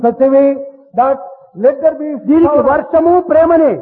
such a way that let there be దీనికి shower. వర్షము ప్రేమనే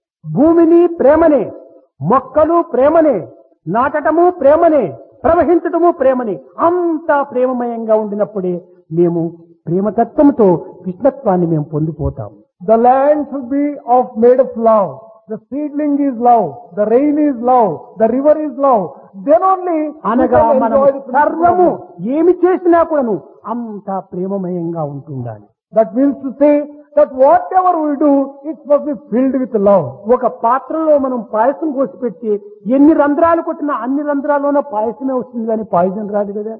భూమిని ప్రేమనే మొక్కలు ప్రేమనే నాటటము ప్రేమనే ప్రవహించటము ప్రేమనే అంతా ప్రేమమయంగా ఉండినప్పుడే మేము ప్రేమతత్వంతో కృష్ణత్వాన్ని మేము పొందిపోతాం The land should be of made of love. The seedling is love. The rain is love. The river is love. Then only we అనగా can మనం enjoy the principle of సర్వము love. ఏమి చేసినా కూడాను అంతా ప్రేమమయంగా ఉంటుండాలి That means to say that whatever we do, it must be filled with love. ఒక పాత్రలో మనం పాయసం కోసి పెట్టి ఎన్ని రంధ్రాలు కొట్టినా అన్ని రంధ్రాల్లోనూ పాయసమే వస్తుంది కానీ పాయసం రాదు కదా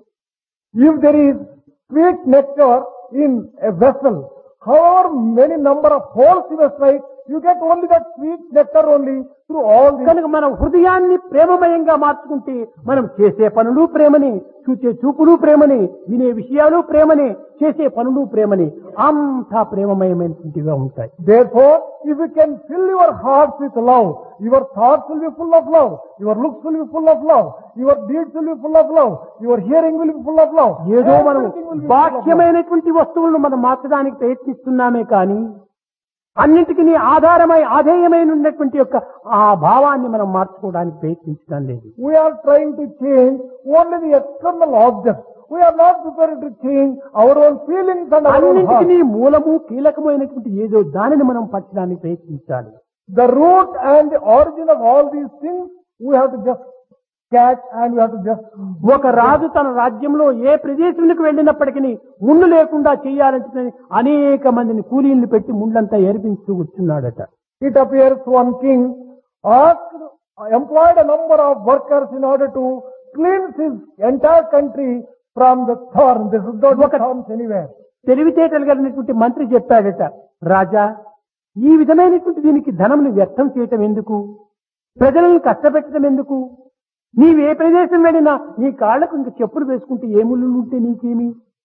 If there is sweet nectar in a vessel, however many number of holes you may strike, you get only that sweet nectar only through all these. కనుక మనం హృదయాన్ని ప్రేమమయంగా మార్చుకుంటే మనం చేసే పనులు ప్రేమని చూసే చూపులు ప్రేమని వినే విషయాలు ప్రేమని చేసే పనులు ప్రేమని అంతా ప్రేమమయమైనటువంటివిగా ఉంటాయి Therefore, if you can fill your hearts with love, your thoughts will be full of love, your looks will be full of love, your deeds will be full of love, your hearing will be full of love. ఏదో మనం Everything will be full of love. బాహ్యమైనటువంటి వస్తువులను మనం మార్చడానికి ప్రయత్నిస్తున్నామే కానీ అన్నింటికి ఆధారమై ఆధేయమైన ఉన్నటువంటి యొక్క ఆ భావాన్ని మనం మార్చుకోవడానికి ప్రయత్నించడం లేదు We are trying to change only the external objects. We are not prepared to change our own feelings and our own hearts. అన్నింటికి మూలము కీలకమైనటువంటి ఏదో దానిని మనం పట్టడానికి ప్రయత్నించాలి The root and the origin of all these things, we have to just catch and we have to just. ఒక రాజు తన రాజ్యంలో ఏ ప్రదేశానికి వెళ్ళినప్పటికీ ముళ్ళు లేకుండా చేయాలంటే అనేక మందిని కూలీలను పెట్టి ముళ్ళంతా ఏర్పించుతూ కూర్చున్నాడట It appears one king asked, employed a number of workers in order to cleanse his entire country from the thorn. There should not be Look at- thorns anywhere. తెలివితేటలు కలిగినటువంటి మంత్రి చెప్పాడట రాజా ఈ విధమైనటువంటి దీనికి ధనమును వ్యర్థం చేయటం ఎందుకు ప్రజలను కష్టపెట్టడం ఎందుకు నీవు ఏ ప్రదేశం వెళ్ళినా నీ కాళ్లకు ఇంక చెప్పులు వేసుకుంటే ఏ ముళ్ళు ఉంటే నీకేమి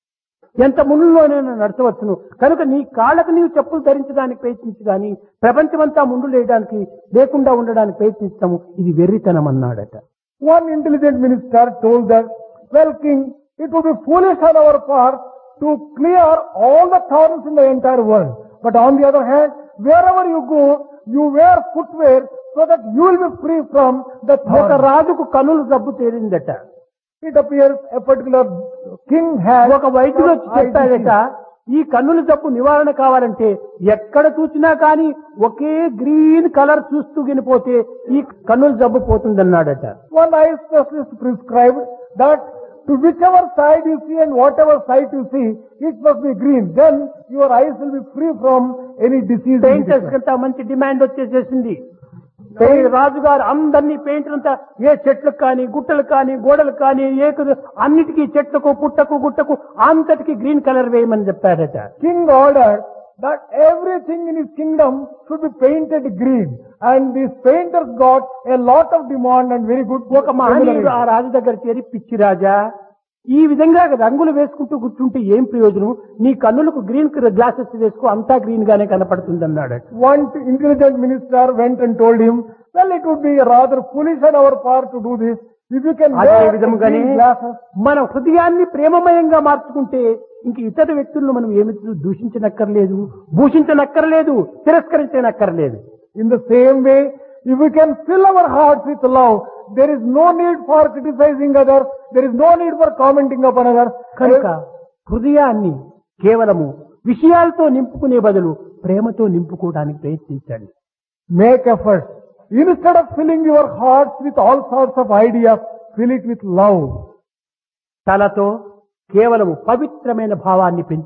ఎంత ముళ్ళులోనైనా నడచవచ్చును కనుక నీ కాళ్లకు నీవు చెప్పులు ధరించడానికి ప్రయత్నించు కానీ ప్రపంచమంతా ముందు లేయడానికి లేకుండా ఉండడానికి ప్రయత్నిస్తాము ఇది వెర్రితనం అన్నాడట One intelligent minister told that, well king, it would be foolish on our part to clear all the thorns in the entire world. But on the other hand, wherever you go, you wear footwear so that you will be free from the ఒక thorns. రాజుకు కనులు జబ్బు తేలిందట It appears a particular king has ఒక వైద్యుడు వచ్చి some eye చెప్పాడట disease. ఈ కన్నుల జబ్బు నివారణ కావాలంటే ఎక్కడ చూసినా కానీ ఒకే గ్రీన్ కలర్ చూస్తూ గినిపోతే ఈ కన్నుల జబ్బు పోతుందన్నాడట One eye specialist prescribed that to whichever side you see and whatever sight you see, it must be green. Then your eyes will be free from any disease. Painters కంతా మంచి demand వచ్చేసేసింది ఈ రాజుగారు అందరినీ పెయింటర్ అంతా ఏ చెట్లకు కానీ గుట్టలకు కానీ గోడలకు కానీ ఏ అన్నిటికీ చెట్లకు పుట్టకు గుట్టకు అంతటికి గ్రీన్ కలర్ వేయమని చెప్పాడట King ordered that everything in his kingdom should be painted green. And these painters got a lot of demand and very good ఒక మహనీయుడు ఆ రాజు దగ్గర చేరి పిచ్చి రాజా ఈ విధంగా రంగులు వేసుకుంటూ కూర్చుంటే ఏం ప్రయోజనం నీ కన్నులకు గ్రీన్ గ్లాసెస్ వేసుకో అంతా గ్రీన్ గానే కనపడుతుంది అన్నాడు One intelligent minister went and told him, well, it would be rather foolish on our part to do this. If you can అదే wear విధముగానే green glasses, మన హృదయాన్ని ప్రేమమయంగా మార్చుకుంటే ఇంక ఇతర వ్యక్తులను మనం ఏమి దూషించనక్కర్లేదు భూషించనక్కర్లేదు తిరస్కరించనక్కర్లేదు In the same way, if we can fill our hearts with love, there is no need for criticizing others, there is no need for commenting upon others. కనుక హృదయాన్ని కేవలము విషయాలతో నింపుకునే బదులు ప్రేమతో నింపుకోవడానికి ప్రయత్నించండి Make efforts. Instead of filling your hearts with all sorts of ideas, fill it with love. తలతో కేవలము పవిత్రమైన భావాన్ని పెంచు